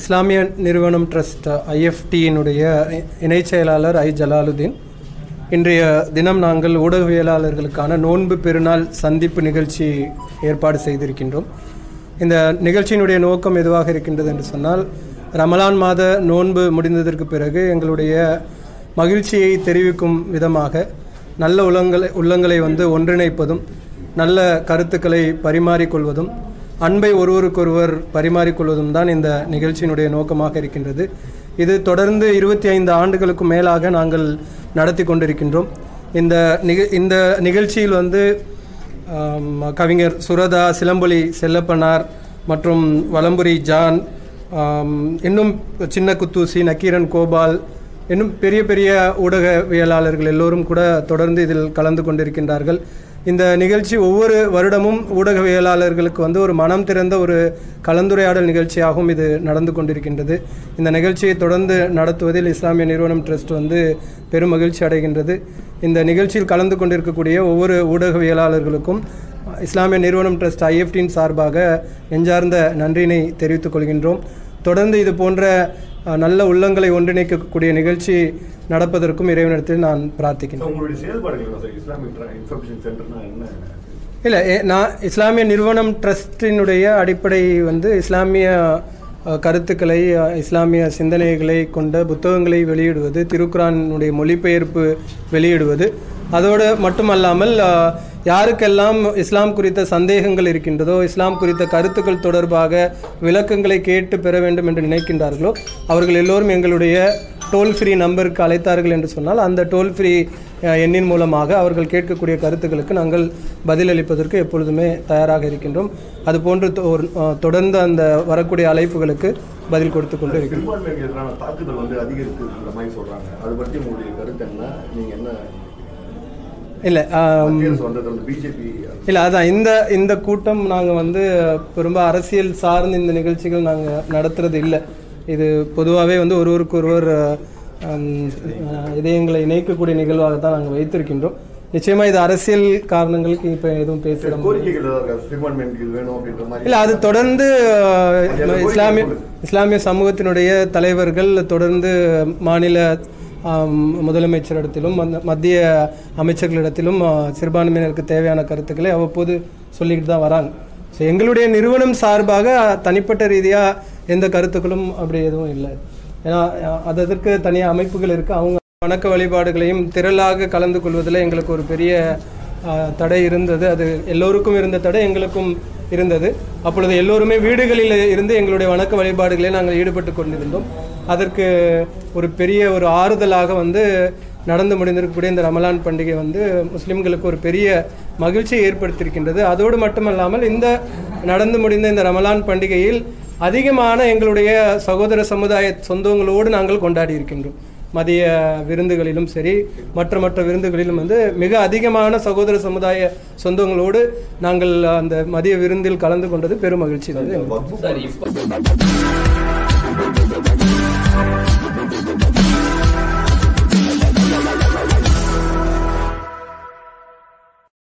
இஸ்லாமிய நிறுவனம் ட்ரஸ்ட் ஐஎஃப்டியினுடைய இணைச் செயலாளர் ஐ ஜலாலுதீன் இன்றைய தினம் நாங்கள் ஊடகவியலாளர்களுக்கான நோன்பு பெருநாள் சந்திப்பு நிகழ்ச்சி ஏற்பாடு செய்திருக்கின்றோம் இந்த நிகழ்ச்சியினுடைய நோக்கம் எதுவாக இருக்கின்றது என்று சொன்னால் ரமலான் மாத நோன்பு முடிந்ததற்கு பிறகு எங்களுடைய மகிழ்ச்சியை தெரிவிக்கும் விதமாக நல்ல உள்ளங்களை உள்ளங்களை வந்து ஒன்றிணைப்பதும் நல்ல கருத்துக்களை பரிமாறிக்கொள்வதும் அன்பை ஒருவருக்கொருவர் பரிமாறிக்கொள்வதும் தான் இந்த நிகழ்ச்சியினுடைய நோக்கமாக இருக்கின்றது இது தொடர்ந்து இருபத்தி ஐந்து ஆண்டுகளுக்கு மேலாக நாங்கள் நடத்தி கொண்டிருக்கின்றோம் இந்த நிக இந்த நிகழ்ச்சியில் வந்து ஆம், கவிஞர் சுரதா சிலம்பொலி செல்லப்பனார் மற்றும் வலம்புரி ஜான் ஆம், இன்னும் சின்ன குத்தூசி நக்கீரன் கோபால் இன்னும் பெரிய பெரிய ஊடகவியலாளர்கள் எல்லோரும் கூட தொடர்ந்து இதில் கலந்து கொண்டிருக்கின்றார்கள் இந்த நிகழ்ச்சி ஒவ்வொரு வருடமும் ஊடகவியலாளர்களுக்கு வந்து ஒரு மனம் திறந்த ஒரு கலந்துரையாடல் நிகழ்ச்சியாகவும் இது நடந்து கொண்டிருக்கின்றது இந்த நிகழ்ச்சியை தொடர்ந்து நடத்துவதில் இஸ்லாமிய நிறுவனம் ட்ரஸ்ட் வந்து பெரும் மகிழ்ச்சி அடைகின்றது இந்த நிகழ்ச்சியில் கலந்து கொண்டிருக்கக்கூடிய ஒவ்வொரு ஊடகவியலாளர்களுக்கும் இஸ்லாமிய நிறுவனம் ட்ரஸ்ட் ஐஎஃப்டியின் சார்பாக நெஞ்சார்ந்த நன்றியினை தெரிவித்துக் கொள்கின்றோம் தொடர்ந்து இது போன்ற அஹ், நல்ல உள்ளங்களை ஒன்றிணைக்கக்கூடிய நிகழ்ச்சி நடப்பதற்கும் இறைவனிடத்தில் நான் பிரார்த்திக்கின்றேன் உங்களுடைய செயல்பாடுகள் என்ன சார் இஸ்லாமிக் இன்ஃபர்மேஷன் சென்டர்னா என்ன இல்லை ஏ- நான் இஸ்லாமிய நிறுவனம் ட்ரஸ்டினுடைய அடிப்படை வந்து இஸ்லாமிய அஹ், கருத்துக்களை அஹ், இஸ்லாமிய சிந்தனைகளை கொண்ட புத்தகங்களை வெளியிடுவது திருக்குரானுடைய மொழிபெயர்ப்பு வெளியிடுவது அதோடு மட்டுமல்லாமல் அஹ், யாருக்கெல்லாம் இஸ்லாம் குறித்த சந்தேகங்கள் இருக்கின்றதோ இஸ்லாம் குறித்த கருத்துக்கள் தொடர்பாக விளக்கங்களை கேட்டு பெற வேண்டும் என்று நினைக்கின்றார்களோ அவர்கள் எல்லோரும் எங்களுடைய டோல் ஃப்ரீ நம்பருக்கு அழைத்தார்கள் என்று சொன்னால் அந்த டோல் ஃப்ரீ எண்ணின் மூலமாக அவர்கள் கேட்கக்கூடிய கருத்துக்களுக்கு நாங்கள் பதிலளிப்பதற்கு எப்பொழுதுமே தயாராக இருக்கின்றோம் அதுபோன்று தொ- ஒரு, அஹ், தொடர்ந்து அந்த வரக்கூடிய அழைப்புகளுக்கு பதில் கொடுத்து கொண்டு இருக்கிறோம் சிறுபான்மைக்கு எதிரான தாக்குதல் வந்து அதிகரிக்குன்ற மாதிரி சொல்றாங்க அது பற்றி உங்களுடைய கருத்து என்ன நீங்க என்ன இல்லை மத்திய அரசு வந்தது வந்து பிஜேபி இல்லை அதான் இந்த இந்த கூட்டம் நாங்கள் வந்து ரொம்ப அரசியல் சார்ந்த இந்த நிகழ்ச்சிகள் நாங்கள் நடத்துறது இல்லை இது பொதுவாகவே வந்து ஒருவருக்கு ஒருவர் அஹ், அஹ், இதயங்களை இணைக்கக்கூடிய நிகழ்வாக தான் நாங்கள் வைத்திருக்கின்றோம் நிச்சயமா இது அரசியல் காரணங்களுக்கு இப்போ எதுவும் பேசுகிற கோரிக்கைகள் ஏதாவது இருக்கா? சிறுபான்மையினருக்கு இது வேணும் அப்படின்ற மாதிரி இல்லை அது தொடர்ந்து அஹ், இஸ்லாமிய இஸ்லாமிய சமூகத்தினுடைய தலைவர்கள் தொடர்ந்து மாநில ஆம், முதலமைச்சரிடத்திலும் மந்த- மத்திய அமைச்சர்களிடத்திலும் அஹ், சிறுபான்மையினருக்கு தேவையான கருத்துக்களை அவ்வப்போது சொல்லிக்கிட்டு தான் வராங்க ஸோ எங்களுடைய நிறுவனம் சார்பாக தனிப்பட்ட ரீதியாக எந்த கருத்துக்களும் அப்படி எதுவும் இல்லை ஏன்னா அஹ், அது அதற்கு தனியாக அமைப்புகள் இருக்குது அவங்க வணக்க வழிபாடுகளையும் திரளாக கலந்து கொள்வதில் எங்களுக்கு ஒரு பெரிய ஆஹ், தடை இருந்தது அது எல்லோருக்கும் இருந்த தடை எங்களுக்கும் இருந்தது அப்பொழுது எல்லோருமே வீடுகளில் இருந்து எங்களுடைய வணக்க வழிபாடுகளில் நாங்கள் ஈடுபட்டு கொண்டிருந்தோம் அதற்கு ஒரு பெரிய ஒரு ஆறுதலாக வந்து நடந்து முடிந்திருக்கக்கூடிய இந்த ரமலான் பண்டிகை வந்து முஸ்லிம்களுக்கு ஒரு பெரிய மகிழ்ச்சியை ஏற்படுத்தியிருக்கின்றது அதோடு மட்டுமல்லாமல் இந்த நடந்து முடிந்த இந்த ரமலான் பண்டிகையில் அதிகமான எங்களுடைய சகோதர சமுதாய சொந்தங்களோடு நாங்கள் கொண்டாடி இருக்கின்றோம் மதிய விருந்துகளிலும் சரி மற்ற மற்ற விருந்துகளிலும் வந்து மிக அதிகமான சகோதர சமுதாய சொந்தங்களோடு நாங்கள் அந்த மதிய விருந்தில் கலந்து கொண்டது பெரும் மகிழ்ச்சி இருந்தது வக்ஃபு சார் இப்போ